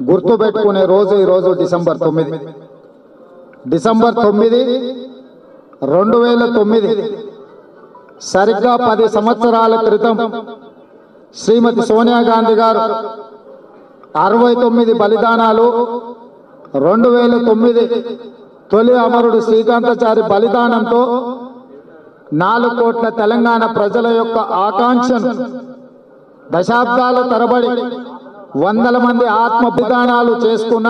గుర్తుపెట్టుకునే రోజు ఈ రోజు డిసెంబర్ తొమ్మిది డిసెంబర్ తొమ్మిది రెండు వేల తొమ్మిది సరిగ్గా పది సంవత్సరాల క్రితం శ్రీమతి సోనియా గాంధీ గారు అరవై తొమ్మిది బలిదానాలు రెండు వేల తొమ్మిది తొలి అమరుడు శ్రీకాంతాచారి బలిదానంతో నాలుగు కోట్ల తెలంగాణ ప్రజల యొక్క ఆకాంక్షను దశాబ్దాల తరబడి వందల మంది ఆత్మ బలిదానాలు చేసుకున్న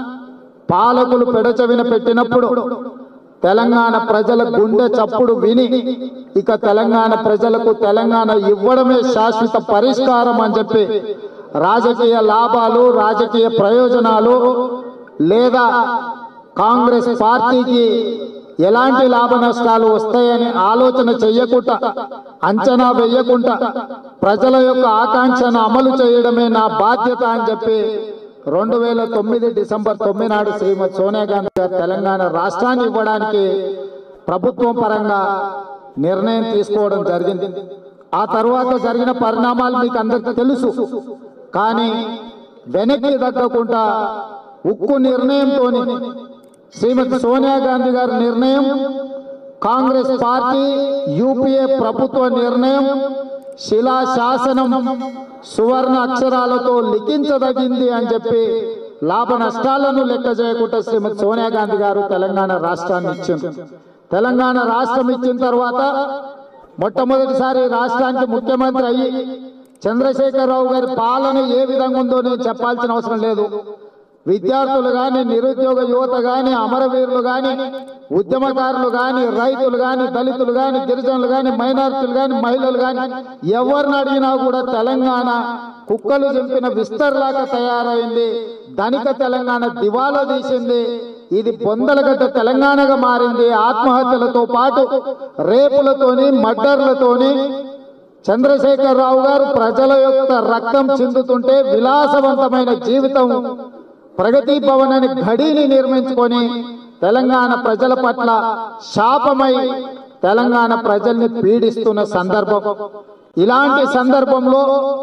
పాలకులు పెడచవిన పెట్టినప్పుడు తెలంగాణ ప్రజల గుండె చప్పుడు విని ఇక తెలంగాణ ప్రజలకు తెలంగాణ ఇవ్వడమే శాశ్వత పరిష్కారం అని చెప్పి రాజకీయ లాభాలు రాజకీయ ప్రయోజనాలు లేదా కాంగ్రెస్ పార్టీకి ఎలాంటి లాభ నష్టాలు వస్తాయని ఆలోచన చెయ్యకుండా అంచనా వేయకుండా ప్రజల యొక్క ఆకాంక్షను అమలు చేయడమే నా బాధ్యత అని చెప్పి రెండు వేల తొమ్మిది డిసెంబర్ తొమ్మిది నాడు శ్రీమతి సోనియా గాంధీ గారు తెలంగాణ రాష్ట్రాన్ని ఇవ్వడానికి ప్రభుత్వం పరంగా నిర్ణయం తీసుకోవడం జరిగింది ఆ తర్వాత జరిగిన పరిణామాలు మీకు అందరికీ తెలుసు కానీ వెనక్కి తగ్గకుండా ఉక్కు నిర్ణయంతో శ్రీమతి సోనియా గాంధీ గారి నిర్ణయం కాంగ్రెస్ పార్టీ యూపీఏ ప్రభుత్వ నిర్ణయం శిలా శాసనం సువర్ణ అక్షరాలతో లిఖించదగింది అని చెప్పి లాభ నష్టాలను లెక్క చేయకుండా శ్రీమతి సోనియా గాంధీ గారు తెలంగాణ రాష్ట్రాన్ని ఇచ్చింది తెలంగాణ రాష్ట్రం ఇచ్చిన తర్వాత మొట్టమొదటిసారి రాష్ట్రానికి ముఖ్యమంత్రి అయ్యి చంద్రశేఖరరావు గారి పాలన ఏ విధంగా ఉందో నేను చెప్పాల్సిన అవసరం లేదు విద్యార్థులు గాని నిరుద్యోగ యువత గాని అమరవీరులు గాని ఉద్యమకారులు గాని రైతులు గాని దళితులు గాని గిరిజనులు గాని మైనారిటీలు గాని మహిళలు గాని ఎవరిని అడిగినా కూడా తెలంగాణ కుక్కలు చింపిన విస్తర్లాగా తయారైంది ధనిక తెలంగాణ దివాలా తీసింది ఇది బొందలగడ్డ తెలంగాణగా మారింది ఆత్మహత్యలతో పాటు రేపులతోని మర్డర్లతోని చంద్రశేఖరరావు గారు ప్రజల యొక్క రక్తం చిందుతుంటే విలాసవంతమైన జీవితం ప్రగతి భవన్ అని ఘడిని నిర్మించుకొని తెలంగాణ ప్రజల పట్ల శాపమై తెలంగాణ ప్రజల్ని పీడిస్తున్న సందర్భం ఇలాంటి సందర్భంలో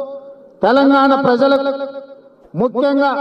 తెలంగాణ ప్రజలకు ముఖ్యంగా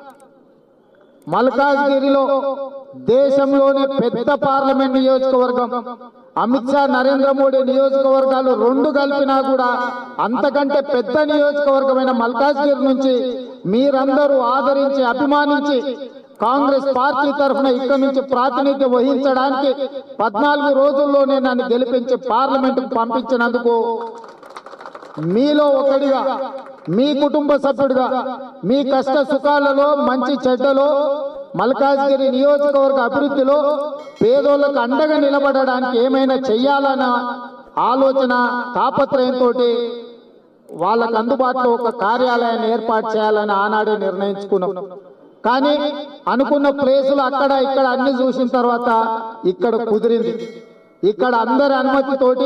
మల్కాజ్గిరిలో దేశంలోనే పెద్ద పార్లమెంట్ నియోజకవర్గం అమిత్ షా నరేంద్ర మోడీ నియోజకవర్గాలు రెండు కలిపినా కూడా అంతకంటే పెద్ద నియోజకవర్గమైన మల్కాజ్గిరి నుంచి మీరందరూ ఆదరించి అభిమానించి కాంగ్రెస్ పార్టీ తరఫున ఇక్కడి నుంచి ప్రాతినిధ్యం వహించడానికి పద్నాలుగు రోజుల్లోనే నన్ను గెలిపించి పార్లమెంటుకు పంపించినందుకు మీలో ఒకడిగా మీ కుటుంబ సభ్యుడిగా మీ కష్ట సుఖాలలో మంచి చెడ్డలో మల్కాజ్గిరి నియోజకవర్గ అభివృద్ధిలో పేదోళ్లకు అండగా నిలబడడానికి ఏమైనా చెయ్యాలన్న ఆలోచన తాపత్రయంతో వాళ్ళకు అందుబాటులో ఒక కార్యాలయాన్ని ఏర్పాటు చేయాలని ఆనాడే నిర్ణయించుకున్నాం కానీ అనుకున్న ప్లేసులు అక్కడ ఇక్కడ అన్ని చూసిన తర్వాత ఇక్కడ కుదిరింది ఇక్కడ అందరి అనుమతితోటి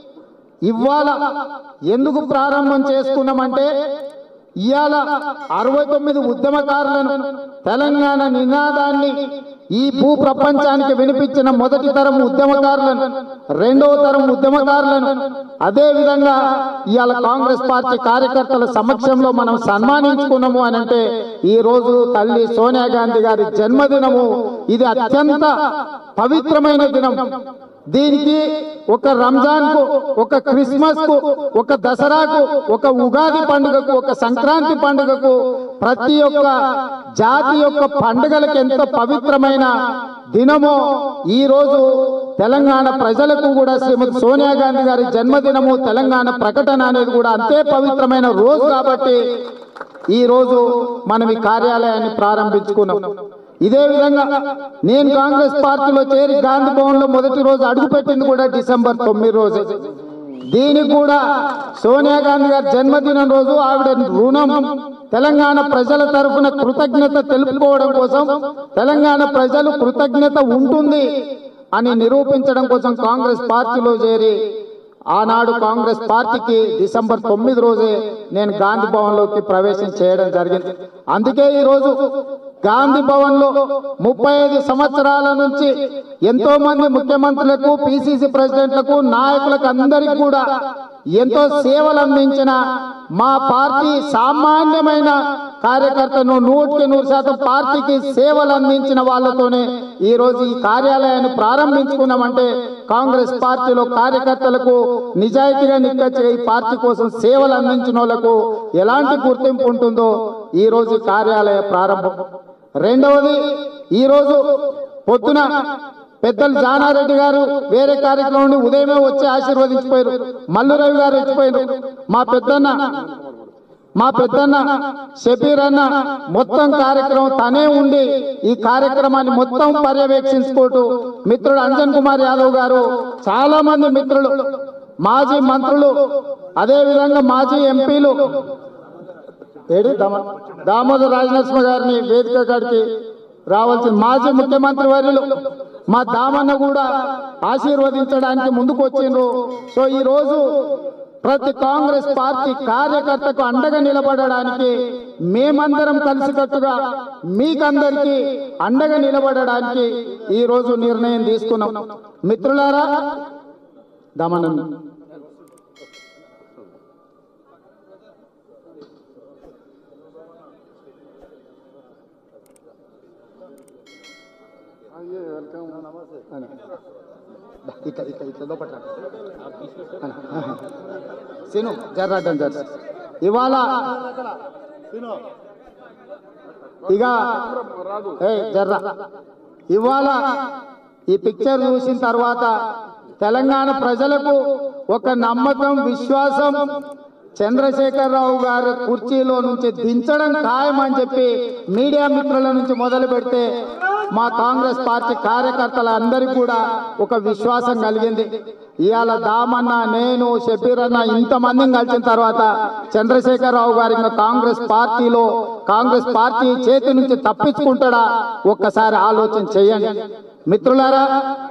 ఇవాళ ఎందుకు ప్రారంభం చేసుకున్నామంటే ఇవాళ అరవై తొమ్మిది ఉద్యమకారులను తెలంగాణ నినాదాన్ని ఈ భూ ప్రపంచానికి వినిపించిన మొదటి తరం ఉద్యమకారులను రెండవ తరం ఉద్యమకారులను అదే విధంగా ఇవాళ కాంగ్రెస్ పార్టీ కార్యకర్తల సమక్షంలో మనం సన్మానించుకున్నాము అని అంటే ఈ రోజు తల్లి సోనియా గాంధీ గారి జన్మదినము ఇది అత్యంత పవిత్రమైన దినం దీనికి ఒక రంజాన్ కు ఒక క్రిస్మస్ కు ఒక దసరాకు ఒక ఉగాది పండుగకు ఒక సంక్రాంతి పండుగకు ప్రతి ఒక్క జాతి యొక్క పండుగలకు ఎంత పవిత్రమైన దినమో ఈ రోజు తెలంగాణ ప్రజలకు కూడా శ్రీమతి సోనియా గాంధీ గారి జన్మదినము తెలంగాణ ప్రకటన అనేది కూడా అంతే పవిత్రమైన రోజు కాబట్టి ఈ రోజు మనం ఈ కార్యాలయాన్ని ప్రారంభించుకున్నాం ఇదే విధంగా నేను కాంగ్రెస్ పార్టీలో చేరి గాంధీ భవన్ లో మొదటి రోజు అడుగుపెట్టింది కూడా డిసెంబర్ తొమ్మిది రోజు దీనికి కూడా సోనియా గాంధీ గారి జన్మదినం రోజు ఆవిడ రుణం తెలంగాణ ప్రజల తరఫున కృతజ్ఞత తెలుపుకోవడం కోసం తెలంగాణ ప్రజలు కృతజ్ఞత ఉంటుంది అని నిరూపించడం కోసం కాంగ్రెస్ పార్టీలో చేరి ఆనాడు కాంగ్రెస్ పార్టీకి డిసెంబర్ తొమ్మిది రోజే నేను గాంధీ భవన్ లోకి ప్రవేశం చేయడం జరిగింది అందుకే ఈ రోజు గాంధీ భవన్ లో ముప్పై ఐదు సంవత్సరాల నుంచి ఎంతో మంది ముఖ్యమంత్రులకు పిసిసి ప్రెసిడెంట్లకు నాయకులకు అందరికీ కూడా ఎంతో సేవలు అందించిన మా పార్టీ సామాన్యమైన కార్యకర్తను నూటికి నూరు శాతం పార్టీకి సేవలు అందించిన వాళ్ళతోనే ఈ రోజు ఈ కార్యాలయాన్ని ప్రారంభించుకున్నామంటే కాంగ్రెస్ పార్టీలో కార్యకర్తలకు నిజాయితీగా నిక్కచ్చిగా ఈ పార్టీ కోసం సేవలు అందించిన వాళ్ళకు ఎలాంటి గుర్తింపు ఉంటుందో ఈ రోజు ఈ కార్యాలయ ప్రారంభం రెండవది ఈ రోజు పొద్దున పెద్దలు జానారెడ్డి గారు వేరే కార్యక్రమం నుండి ఉదయమే వచ్చి ఆశీర్వదించిపోయారు మల్లు రవి గారు వచ్చిపోయారు మా పెద్దన్న మా పెద్దన్న షబీర్ అన్న మొత్తం కార్యక్రమం తనే ఉండి ఈ కార్యక్రమాన్ని మొత్తం పర్యవేక్షించుకుంటూ మిత్రుడు అంజన్ కుమార్ యాదవ్ గారు చాలా మంది మిత్రులు మాజీ మంత్రులు అదే విధంగా మాజీ ఎంపీలు ఏడు దామ- దామోదర్ రాజనరసింహ గారిని వేదిక కాడికి రావాల్సిన మాజీ ముఖ్యమంత్రి వర్యులు మా దామన్న కూడా ఆశీర్వదించడానికి ముందుకు వచ్చిండ్రు సో ఈ రోజు ప్రతి కాంగ్రెస్ పార్టీ కార్యకర్తకు అండగా నిలబడడానికి మేమందరం కలిసికట్టుగా మీకందరికీ అండగా నిలబడడానికి ఈ రోజు నిర్ణయం తీసుకున్నాం మిత్రులారా దామన్న ఇక్కడ ఇక్కడ ఇక్కడ లోపల రా. సీను జర్రాటం జర్ ఇవాళ ఇక ఏ జర్రా ఇవాళ ఈ పిక్చర్ చూసిన తర్వాత తెలంగాణ ప్రజలకు ఒక నమ్మకం విశ్వాసం చంద్రశేఖరరావు గారు కుర్చీలో నుంచి దించడం ఖాయమని చెప్పి మీడియా మిత్రుల నుంచి మొదలు పెడితే మా కాంగ్రెస్ పార్టీ కార్యకర్తల అందరికీ కూడా ఒక విశ్వాసం కలిగింది ఇవాళ దామన్న నేను షబీర్ అన్న ఇంతమందిని కలిసిన తర్వాత చంద్రశేఖరరావు గారి ఇంకా కాంగ్రెస్ పార్టీలో కాంగ్రెస్ పార్టీ చేతి నుంచి తప్పించుకుంటాడా ఒక్కసారి ఆలోచన చేయండి మిత్రులారా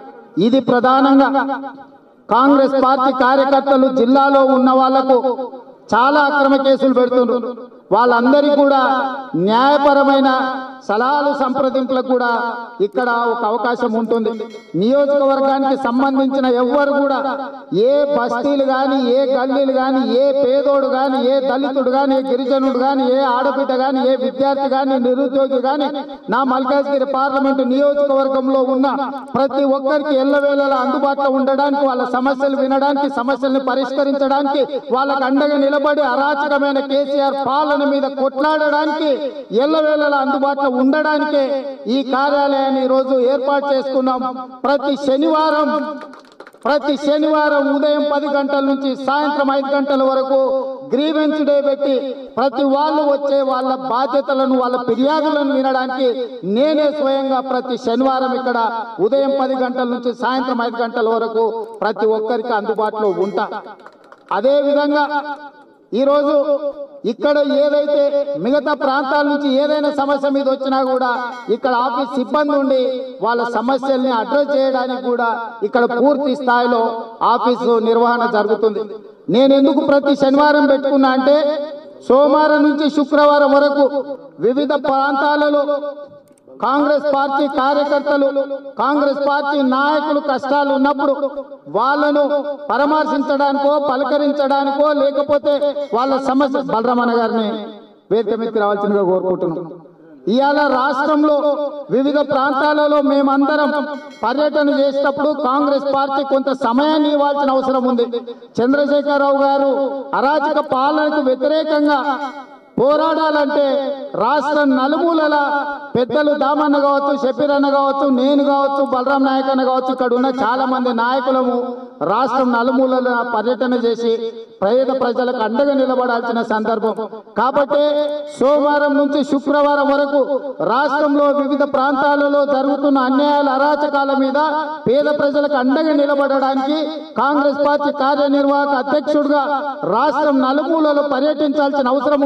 ఇది ప్రధానంగా కాంగ్రెస్ పార్టీ కార్యకర్తలు జిల్లాలో ఉన్న వాళ్లకు చాలా అక్రమ కేసులు పెడుతున్నారు వాళ్ళందరికీ కూడా న్యాయపరమైన సలహాలు సంప్రదింపులకు కూడా ఇక్కడ ఒక అవకాశం ఉంటుంది నియోజకవర్గానికి సంబంధించిన ఎవ్వరు కూడా ఏ బస్తీలు గాని ఏ గల్లీలు గాని ఏ పేదోడు గాని ఏ దళితుడు గాని ఏ గిరిజనుడు గాని ఏ ఆడబిడ్డ గాని ఏ విద్యార్థి గాని నిరుద్యోగి గాని నా మల్కాజ్గిరి పార్లమెంటు నియోజకవర్గంలో ఉన్న ప్రతి ఒక్కరికి ఎల్లవేళలా అందుబాటులో ఉండడానికి వాళ్ళ సమస్యలు వినడానికి సమస్యల్ని పరిష్కరించడానికి వాళ్ళకు అండగా నిలబడి అరాచకమైన కేసీఆర్ పాలన మీద కొట్లాడడానికి ఎల్లవేళలా అందుబాటులో ఉండడానికే ఈ కార్యాలయాన్ని ఈ రోజు ఏర్పాటు చేసుకున్నాం ప్రతి శనివారం ప్రతి శనివారం ఉదయం పది గంటల నుంచి సాయంత్రం ఐదు గంటల వరకు గ్రీవెన్స్ డే పెట్టి ప్రతి వాళ్ళు వచ్చే వాళ్ళ బాధ్యతలను వాళ్ళ ఫిర్యాదులను వినడానికి నేనే స్వయంగా ప్రతి శనివారం ఇక్కడ ఉదయం పది గంటల నుంచి సాయంత్రం ఐదు గంటల వరకు ప్రతి ఒక్కరికి అందుబాటులో ఉంటా అదే విధంగా ఈరోజు ఇక్కడ ఏదైతే మిగతా ప్రాంతాల నుంచి ఏదైనా సమస్య మీద వచ్చినా కూడా ఇక్కడ ఆఫీస్ సిబ్బంది ఉండి వాళ్ళ సమస్యల్ని అడ్రస్ చేయడానికి కూడా ఇక్కడ పూర్తి స్థాయిలో ఆఫీసు నిర్వహణ జరుగుతుంది నేను ఎందుకు ప్రతి శనివారం పెట్టుకున్నా అంటే సోమవారం నుంచి శుక్రవారం వరకు వివిధ ప్రాంతాలలో కాంగ్రెస్ పార్టీ కార్యకర్తలు కాంగ్రెస్ పార్టీ నాయకులు కష్టాలు ఉన్నప్పుడు వాళ్ళను పరామర్శించడానికో పలకరించడానికో లేకపోతే వాళ్ళ సమస్య బలరామన్న గారిని వేదిక మీదకి రావాల్సిందిగా కోరుకుంటున్నాం ఇవాళ రాష్ట్రంలో వివిధ ప్రాంతాలలో మేమందరం పర్యటన చేసేటప్పుడు కాంగ్రెస్ పార్టీ కొంత సమయాన్ని ఇవ్వాల్సిన అవసరం ఉంది చంద్రశేఖరరావు గారు అరాచక పాలనకు వ్యతిరేకంగా పోరాడాలంటే రాష్ట్ర నలుమూలల పెద్దలు దామన్న కావచ్చు షబీర్ అన్న కావచ్చు నేను కావచ్చు బలరాం నాయక్ అన్న కావచ్చు ఇక్కడ ఉన్న చాలా మంది నాయకులము రాష్ట్రం నలుమూలల పర్యటన చేసి పేద ప్రజలకు అండగా నిలబడాల్సిన సందర్భం కాబట్టి సోమవారం నుంచి శుక్రవారం వరకు రాష్ట్రంలో వివిధ ప్రాంతాలలో జరుగుతున్న అన్యాయాల అరాచకాల మీద పేద ప్రజలకు అండగా నిలబడడానికి కాంగ్రెస్ పార్టీ కార్యనిర్వాహక అధ్యక్షుడిగా రాష్ట్రం నలుమూలలో పర్యటించాల్సిన అవసరం ఉంటుంది కాబట్టి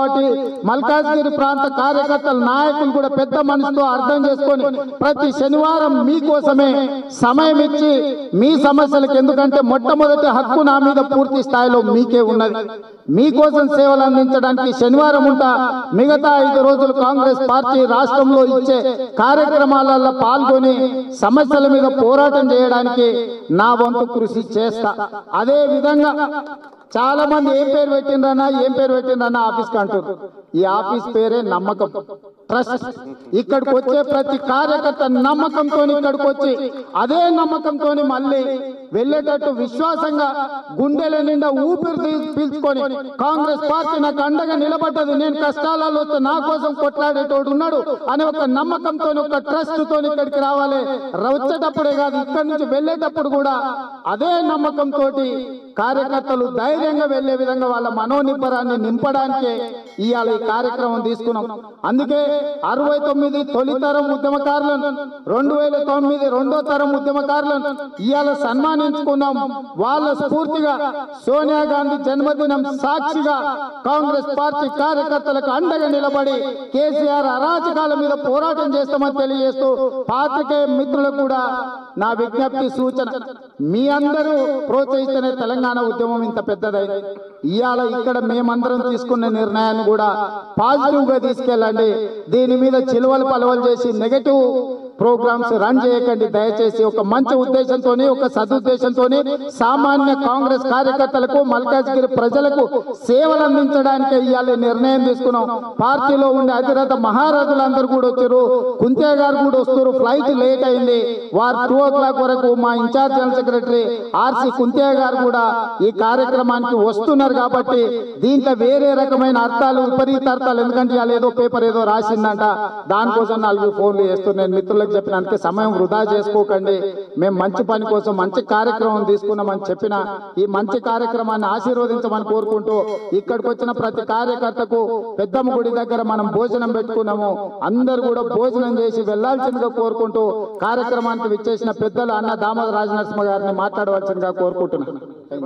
కాబట్టి మల్కాజ్గిరి ప్రాంత కార్యకర్తల నాయకులు కూడా పెద్ద మనసుతో అర్థం చేసుకొని ప్రతి శనివారం మీకోసమే సమయం ఇచ్చి మీ సమస్యలకు ఎందుకంటే మొట్టమొదటి హక్కు నా మీద పూర్తి స్థాయిలో మీకే ఉన్నది మీకోసం సేవలు అందించడానికి శనివారం ఉంటా మిగతా ఐదు రోజులు కాంగ్రెస్ పార్టీ రాష్ట్రంలో ఇచ్చే కార్యక్రమాలలో పాల్గొని సమస్యల మీద పోరాటం చేయడానికి నా వంతు కృషి చేస్తా అదే విధంగా చాలా మంది ఏం పేరు పెట్టిండ్రన్నా ఏం పేరు పెట్టిండ్రన్నా ఆఫీస్ కి అంటారు ఈ ఆఫీస్ పేరే నమ్మకం ట్రస్ట్ ఇక్కడికి వచ్చే ప్రతి కార్యకర్త నమ్మకంతో ఇక్కడికి వచ్చి అదే నమ్మకంతో మళ్ళీ వెళ్ళేటట్టు విశ్వాసంగా గుండెల నిండా ఊపిరి తీ- పీల్చుకొని కాంగ్రెస్ పార్టీ నాకు అండగా నిలబడ్డది నేను కష్టాలలో వస్తే నా కోసం కొట్లాడేటోడు ఉన్నాడు అనే ఒక నమ్మకంతో ఒక ట్రస్ట్ తో ఇక్కడికి రావాలి ర- వచ్చేటప్పుడే కాదు ఇక్కడి నుంచి వెళ్ళేటప్పుడు కూడా అదే నమ్మకంతో కార్యకర్తలు ధైర్యంగా వెళ్లే విధంగా వాళ్ళ మనోనిబ్బరాన్ని నింపడానికే ఇవాళ ఈ కార్యక్రమం తీసుకున్నాం అందుకే అరవై తొమ్మిది తొలి తరం ఉద్యమకారులను రెండు వేల తొమ్మిది రెండో తరం ఉద్యమకారులను ఇవాళ సన్మానించుకున్నాం వాళ్ళ స్ఫూర్తిగా సోనియా గాంధీ జన్మదినం సాక్షిగా కాంగ్రెస్ పార్టీ కార్యకర్తలకు అండగా నిలబడి కేసీఆర్ అరాచకాల మీద పోరాటం చేస్తామని తెలియజేస్తూ పాత్రికేయ మిత్రులకు కూడా నా విజ్ఞప్తి సూచన మీ అందరూ ప్రోత్సహిస్తేనే తెలంగాణ ఉద్యమం ఇంత పెద్దదైంది ఇవాళ ఇక్కడ మేమందరం తీసుకున్న నిర్ణయాన్ని కూడా పాజిటివ్ గా తీసుకెళ్ళండి దీని మీద చిలువలు పలవలు చేసి నెగటివ్ ప్రోగ్రామ్స్ రన్ చేయకండి దయచేసి ఒక మంచి ఉద్దేశంతో ఒక సదుద్దేశంతో సామాన్య కాంగ్రెస్ కార్యకర్తలకు మల్కాజ్గిరి ప్రజలకు సేవలు అందించడానికి ఇవాళ నిర్ణయం తీసుకున్నాం పార్టీలో ఉండే అధిరథ మహారాజులందరూ కూడా వచ్చారు కుంతే గారు కూడా వస్తారు ఫ్లైట్ లేట్ అయింది వారు టూ ఓ క్లాక్ వరకు మా incharge general secretary RC Kunte గారు కూడా ఈ కార్యక్రమానికి వస్తున్నారు కాబట్టి దీంట్లో వేరే రకమైన అర్థాలు విపరీత అర్థాలు ఎందుకంటే ఇవాళ ఏదో పేపర్ ఏదో రాసిందంట దానికోసం నాలుగు ఫోన్లు చేస్తున్నాను నేను మిత్రులకు చెప్పిన అందుకే సమయం వృధా చేసుకోకండి మేము మంచి పని కోసం మంచి కార్యక్రమం తీసుకున్నామని చెప్పిన ఈ మంచి కార్యక్రమాన్ని ఆశీర్వదించమని కోరుకుంటూ ఇక్కడికి వచ్చిన ప్రతి కార్యకర్తకు పెద్దమ్మ గుడి దగ్గర మనం భోజనం పెట్టుకున్నాము అందరూ కూడా భోజనం చేసి వెళ్లాల్సిందిగా కోరుకుంటూ కార్యక్రమానికి విచ్చేసిన పెద్దలు అన్న దామోదర రాజనరసింహ గారిని మాట్లాడవలసిందిగా కోరుకుంటున్నాను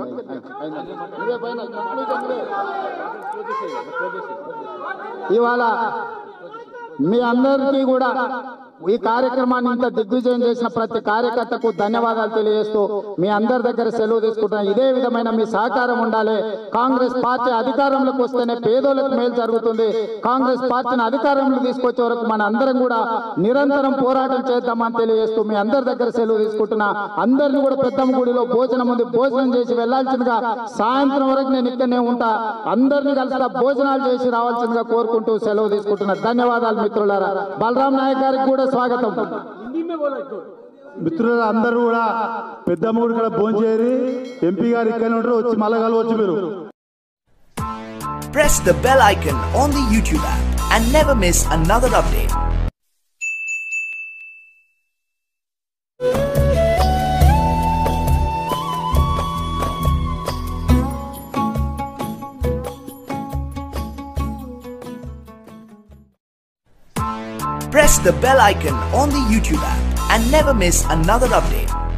ఇవాళ మీ అందరికీ కూడా ఈ కార్యక్రమాన్ని ఇంత దిగ్విజయం చేసిన ప్రతి కార్యకర్తకు ధన్యవాదాలు తెలియజేస్తూ మీ అందరి దగ్గర సెలవు తీసుకుంటున్నాను ఇదే విధమైన మీ సహకారం ఉండాలి కాంగ్రెస్ పార్టీ అధికారంలోకి వస్తేనే పేదోళ్ళకు మేలు జరుగుతుంది కాంగ్రెస్ పార్టీని అధికారంలో తీసుకొచ్చే వరకు మన అందరం కూడా నిరంతరం పోరాటం చేద్దామని తెలియజేస్తూ మీ అందరి దగ్గర సెలవు తీసుకుంటున్నా అందరిని కూడా పెద్దమ్మ గుడిలో భోజనం ఉంది భోజనం చేసి వెళ్లాల్సిందిగా సాయంత్రం వరకు నేను ఇక్కడనే ఉంటా అందరిని కలిసి భోజనాలు చేసి రావాల్సిందిగా కోరుకుంటూ సెలవు తీసుకుంటున్నా ధన్యవాదాలు మిత్రులారా బలరాం నాయక్ గారికి కూడా స్వాగతం మిత్రులు అందరూ కూడా పెద్దమ్మ గుడి కూడా భోజనం చేయరి ఎంపీ గారు ఇక్కడ ఉంటారు వచ్చి మళ్ళా కలవచ్చు మీరు press the bell icon on the YouTube app and never miss another update. Press the bell icon on the YouTube app and never miss another update.